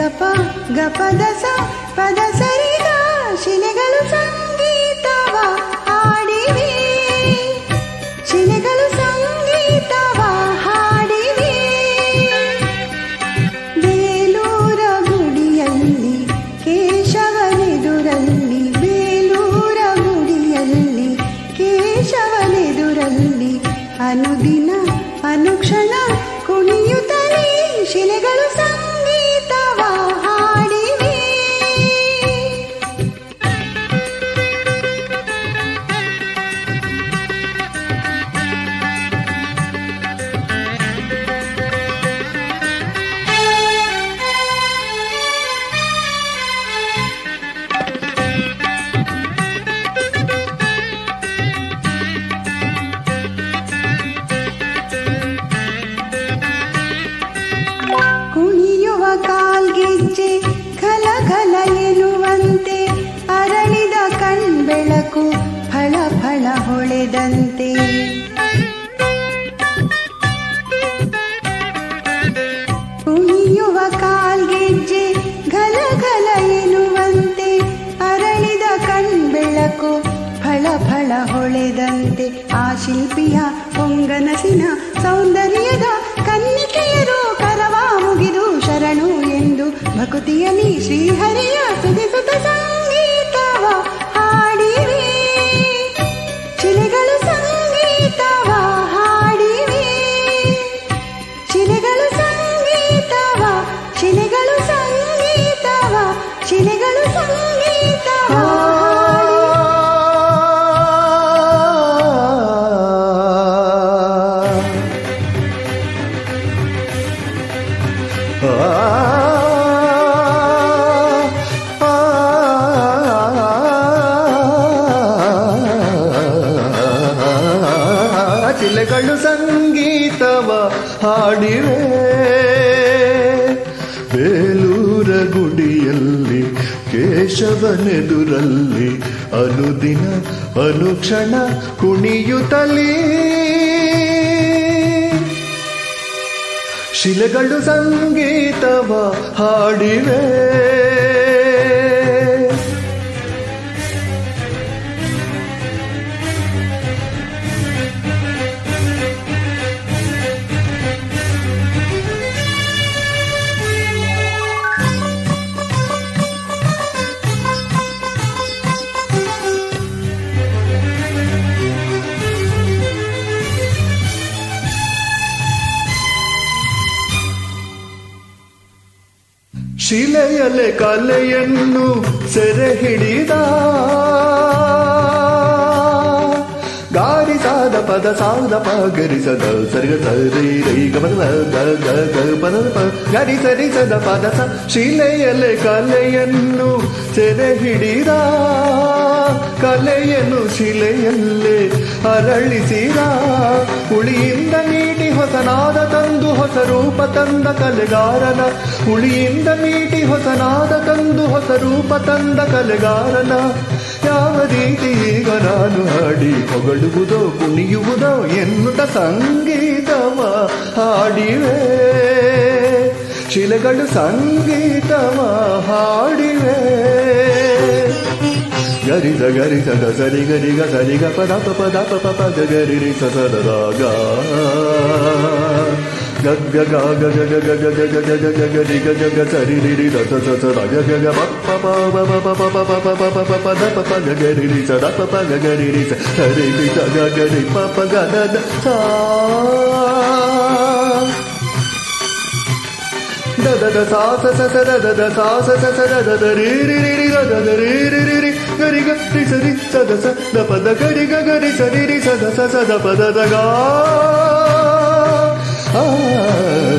ಗಪ ಗಪದ ಸ ಪದ ಸರಿಗ ಶಿಲೆಗಳು ಸಂಗೀತವ ಹಾಡಿವೆ ಶಿಲೆಗಳು ಸಂಗೀತವ ಹಾಡಿವೆ ಬೇಲೂರ ಗುಡಿಯಲ್ಲಿ ಕೇಶವನೆದುರಲ್ಲಿ ಬೇಲೂರ ಗುಡಿಯಲ್ಲಿ ಕೇಶವನೆದುರಲ್ಲಿ ಅನುದಿನ ಅನುಕ್ಷಣ ಕುಣಿಯುತ್ತಲೇ ಶಿಲೆಗಳು ಸಂಗೀತವ ಹಾಡಿವೆ ಕುಣಿಯುವ ಕಾಲ್ಗೆಜ್ಜೆ ಖಲ ಖಲ ಎನ್ನುವಂತೆ ಅರಳಿದ ಕಣ್ಬೆಳಕು ಫಳ ಫಳ ಹೊಳೆದಂತೆ ಕುಣಿಯುವ ಕಾಲ್ಗೆಜ್ಜೆ ಘಲ ಘಲ ಎನ್ನುವಂತೆ ಅರಳಿದ ಕಣ್ಬೆಳಕು ಫಳ ಫಳ ಹೊಳೆದಂತೆ ಆ ಶಿಲ್ಪಿಯ ಪೊಂಗನಸಿನ ಸೌಂದರ್ಯದ ಕನ್ನಿಕೆಯರು ಕರವ ಮುಗಿದು ಶರಣು ಎಂದು ಭಕುತಿಯಲಿ ಶ್ರೀಹರಿಯ ಸುಧಿಸುತ್ತ ಸಂಗೀತವ ಹಾಡಿವೆ ಶಿಲೆಗಳು ಸಂಗೀತವ ಹಾಡಿವೆ ಶಿಲೆಗಳು ಸಂಗೀತವ ಶಿಲೆಗಳು ಸಂಗೀತವ ಶಿಲೆಗಳು ಸಂಗೀತವ ಶಿಲೆಗಳು ಸಂಗೀತವ ಹಾಡಿವೆ ಬೇಲೂರ ಗುಡಿಯಲ್ಲಿ ಕೇಶವನೆದುರಲ್ಲಿ ಅನುದಿನ ಅನುಕ್ಷಣ ಕುಣಿಯುತ್ತಲೇ ಶಿಲೆಗಳು ಸಂಗೀತವ ಹಾಡಿವೆ ಶಿಲೆಯಲೆ ಕಲೆಯನ್ನು ಸೆರೆ ಹಿಡಿದ ಗಾರಿಸಾದ ಪದ ಸಾದ ಪ ಗರಿಸದ ಸರಿಗ ಸರಿ ರೈ ಗಮನ ಗ ಗ ಗ ಪದ ಪ ಗರಿ ಸರಿಸದ ಪದ ಸ ಶಿಲೆಯಲೆ ಕಲೆಯನ್ನು ಸೆರೆ ಹಿಡಿದ ಕಲೆಯನ್ನು ಶಿಲೆಯಲ್ಲೇ ಅರಳಿಸಿದ ಉಳಿಯಿಂದ ನೀಡಿ ಹೊಸನಾದ ತಂದು ಹೊಸ ರೂಪ ತಂದ ಕಲೆಗಾರನ ಉಳಿಯಿಂದ ನೀಡಿ ಹೊಸನಾದ ತಂದು ಹೊಸ ರೂಪ ತಂದ ಕಲೆಗಾರನ ಯಾವ ರೀತಿ ಈಗ ನಾನು ಹಾಡಿ ಹೊಗಳುವುದೋ ಕುಣಿಯುವುದೋ ಎನ್ನುತ್ತ ಸಂಗೀತವ ಹಾಡಿವೆ ಶಿಲೆಗಳು ಸಂಗೀತವ ಹಾಡಿವೆ ಗರಿಸ ಗರಿಸದ ಸರಿ ಗರಿಗ ಸರಿಗ ಪದ ಪ ಪದ ಪ ಪ ಪ ಗ ಗರಿ ರಿ ಸ ಸ ದ ದ ಗ ಗ ಗ ಗ ಗ ಗ ಗ ಗ ಗ ಗ ಗ ಗ ಗ ಗ ಗ ರಿ ಗ ಗ ಗ ಸರಿ ರಿ ರಿ ದ ಸ ಸ ಸ ದ ಗ ಗ ಗ ಪ ಪ ಪ ಪ ಪ ಪ ಪ ಪ ಪ ಪ ಪ ಪ ಪ ಪ ದ ಪ ಪ ಗ ಗ ರಿ ರಿ ಸ ದ ಪ ಪ ಗ ಗ ರಿ ರಿ ಸ ರಿ ರಿ ಸ ಗ ಗ ರಿ ಪ ಪ ಗ ದ ದ ಸ ದ ದ ದ ಸಾ ಸ ಸ ಸ ದ ದ ದ ಸಾ ಸ ಸ ಸ ದ ದ ದ ರಿ ರಿ ರಿ ರಿ ದ ದ ದ ರಿ ರಿ ರಿ ರಿ ಗ ರಿ ಗ ರಿ ಸ ರಿ ಸ ದ ಸ ದ ಪ ದ ಗ ರಿ ಗ ಗ ರಿ ಸ ರಿ ರಿ ಸ ದ ಸ ಸ ದ ಪ ದ ದ ಗ ಆ